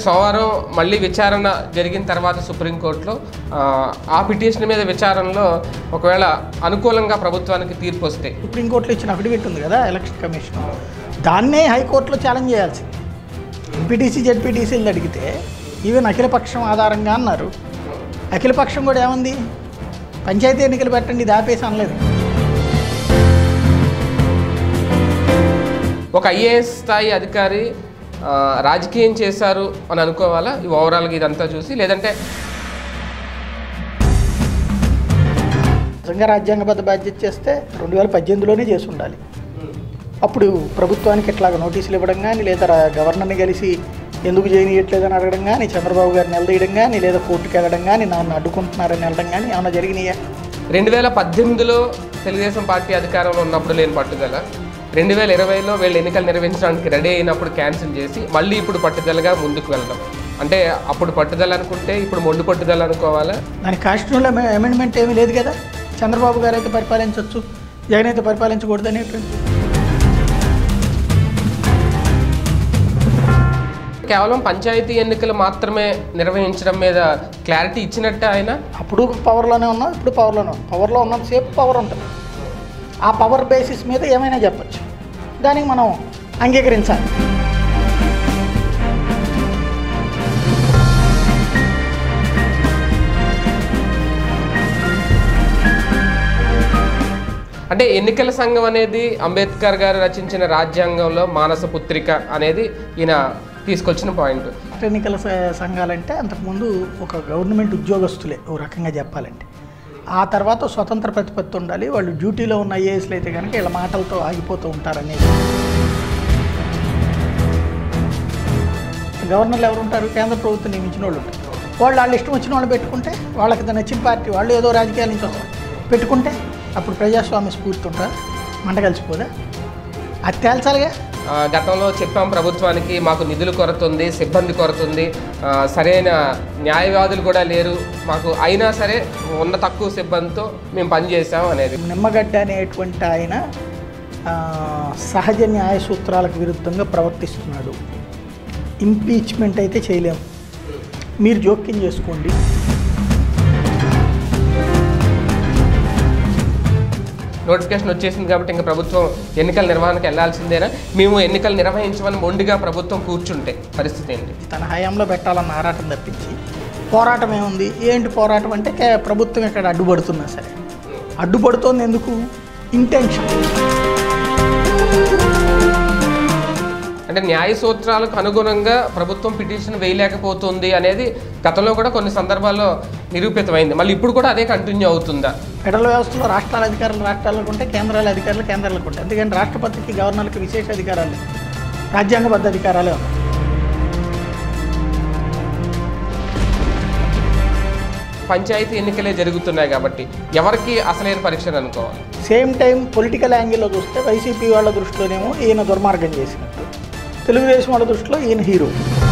సోమవారం మళ్ళీ విచారణ జరిగిన తర్వాత సుప్రీంకోర్టులో ఆ, ఆ పిటిషన్ మీద విచారణలో ఒకవేళ అనుకూలంగా ప్రభుత్వానికి తీర్పు వస్తే సుప్రీంకోర్టులో ఇచ్చిన అఫిడవిట్ ఉంది కదా ఎలక్షన్ కమిషన్ దాన్నే హైకోర్టులో ఛాలెంజ్ చేయాల్సింది ఎంపీటీసీ జెడ్పీటీసీలు అడిగితే ఈవెన్ అఖిలపక్షం ఆధారంగా అన్నారు అఖిలపక్షం కూడా ఏముంది పంచాయతీ ఎన్నికలు పెట్టండి ఇది ఆపేసి అనలేదు ఒక ఐఏఎస్ స్థాయి అధికారి ఆ, రాజకీయం చేశారు అని అనుకోవాలా ఈ ఓవరాల్గా ఇదంతా చూసి లేదంటే నిజంగా రాజ్యాంగబద్ధ బాధ్యత చేస్తే రెండు వేల పద్దెనిమిదిలోనే చేసి ఉండాలి అప్పుడు ప్రభుత్వానికి ఇట్లాగ నోటీసులు ఇవ్వడం కానీ లేదా రా- గవర్నర్ని కలిసి ఎందుకు చేయనీయట్లేదని అడగడం కానీ చంద్రబాబు గారిని నిలదీయడం కానీ లేదా కోర్టుకి వెళ్ళడం కానీ నన్ను అడ్డుకుంటున్నారని వెళ్ళడం కానీ ఏమైనా జరిగినాయా రెండు వేల పద్దెనిమిదిలో తెలుగుదేశం పార్టీ అధికారంలో ఉన్నప్పుడు లేని పట్టుదల రెండు వేల ఇరవైలో వీళ్ళు ఎన్నికలు నిర్వహించడానికి రెడీ అయినప్పుడు క్యాన్సిల్ చేసి మళ్ళీ ఇప్పుడు పట్టుదలగా ముందుకు వెళ్ళడం అంటే అప్పుడు పట్టుదల అనుకుంటే ఇప్పుడు మొండు పట్టుదల అనుకోవాలా దాని కాన్స్టిట్యూషన్లో అమెండ్మెంట్ ఏమీ లేదు కదా చంద్రబాబు గారు అయితే పరిపాలించవచ్చు జగన్ అయితే పరిపాలించకూడదు అనేటువంటి కేవలం పంచాయతీ ఎన్నికలు మాత్రమే నిర్వహించడం మీద క్లారిటీ ఇచ్చినట్టే ఆయన అప్పుడు పవర్లోనే ఉన్నాం ఇప్పుడు పవర్లోనే ఉన్నాం పవర్లో ఉన్నంతసేపు పవర్ ఉంటుంది ఆ పవర్ బేసిస్ మీద ఏమైనా చెప్పచ్చు దానికి మనం అంగీకరించాలి అంటే ఎన్నికల సంఘం అనేది అంబేద్కర్ గారు రచించిన రాజ్యాంగంలో మానస పుత్రిక అనేది ఈయన తీసుకొచ్చిన పాయింట్ రాష్ట్ర ఎన్నికల స- సంఘాలంటే అంతకుముందు ఒక గవర్నమెంట్ ఉద్యోగస్తులే ఓ రకంగా చెప్పాలంటే ఆ తర్వాత స్వతంత్ర ప్రతిపత్తి ఉండాలి వాళ్ళు డ్యూటీలో ఉన్న ఐఏఎస్లు అయితే కనుక వీళ్ళ మాటలతో ఆగిపోతూ ఉంటారనేది గవర్నర్లు ఎవరు ఉంటారు కేంద్ర ప్రభుత్వం నియమించిన వాళ్ళు ఉంటారు వాళ్ళు వాళ్ళు ఇష్టం వచ్చిన వాళ్ళు పెట్టుకుంటే వాళ్ళకి నచ్చిన పార్టీ వాళ్ళు ఏదో రాజకీయాల నుంచి వస్తారు పెట్టుకుంటే అప్పుడు ప్రజాస్వామ్య స్ఫూర్తి ఉంటా మంట కలిసిపోదా అది తేల్చాలిగా ఆ, గతంలో చెప్పాం ప్రభుత్వానికి మాకు నిధుల కొరత ఉంది సిబ్బంది కొరత ఉంది ఆ, సరైన న్యాయవాదులు కూడా లేరు మాకు అయినా సరే ఉన్న తక్కువ సిబ్బందితో మేము పనిచేసాం అనేది నిమ్మగడ్డ అనేటువంటి ఆయన ఆ, సహజ న్యాయ సూత్రాలకు విరుద్ధంగా ప్రవర్తిస్తున్నాడు ఇంపీచ్మెంట్ అయితే చేయలేము మీరు జోక్యం చేసుకోండి నోటిఫికేషన్ వచ్చేసింది కాబట్టి ఇంకా ప్రభుత్వం ఎన్నికల నిర్వహణకు వెళ్లాల్సిందేనా మేము ఎన్నికలు నిర్వహించమని మొండిగా ప్రభుత్వం కూర్చుంటే పరిస్థితి ఏంటి తన హయాంలో పెట్టాలన్న ఆరాటం తప్పించి పోరాటం ఏముంది ఏంటి పోరాటం అంటే కే- ప్రభుత్వం ఇక్కడ అడ్డుపడుతున్నా సరే అడ్డుపడుతోంది ఎందుకు ఇంటెన్షన్ అంటే న్యాయ సూత్రాలకు అనుగుణంగా ప్రభుత్వం పిటిషన్ వేయలేకపోతుంది అనేది గతంలో కూడా కొన్ని సందర్భాల్లో నిరూపితమైంది మళ్ళీ ఇప్పుడు కూడా అదే కంటిన్యూ అవుతుందా ఫెడరల్ వ్యవస్థలో రాష్ట్రాల అధికారులు రాష్ట్రాలకు ఉంటే కేంద్రాల అధికారులు కేంద్రాలకు ఉంటాయి ఎందుకంటే రాష్ట్రపతికి గవర్నర్కి విశేష అధికారాలు లేవు. రాజ్యాంగబద్ధ అధికారాలే ఉన్నాయి పంచాయతీ ఎన్నికలే జరుగుతున్నాయి కాబట్టి ఎవరికి అసలైన పరీక్షను అనుకోవాలి సేమ్ టైం పొలిటికల్ యాంగిల్లో చూస్తే వైసీపీ వాళ్ళ దృష్టిలోనేమో ఈయన దుర్మార్గం చేసినట్టు తెలుగుదేశం వాళ్ళ దృష్టిలో ఈయన హీరో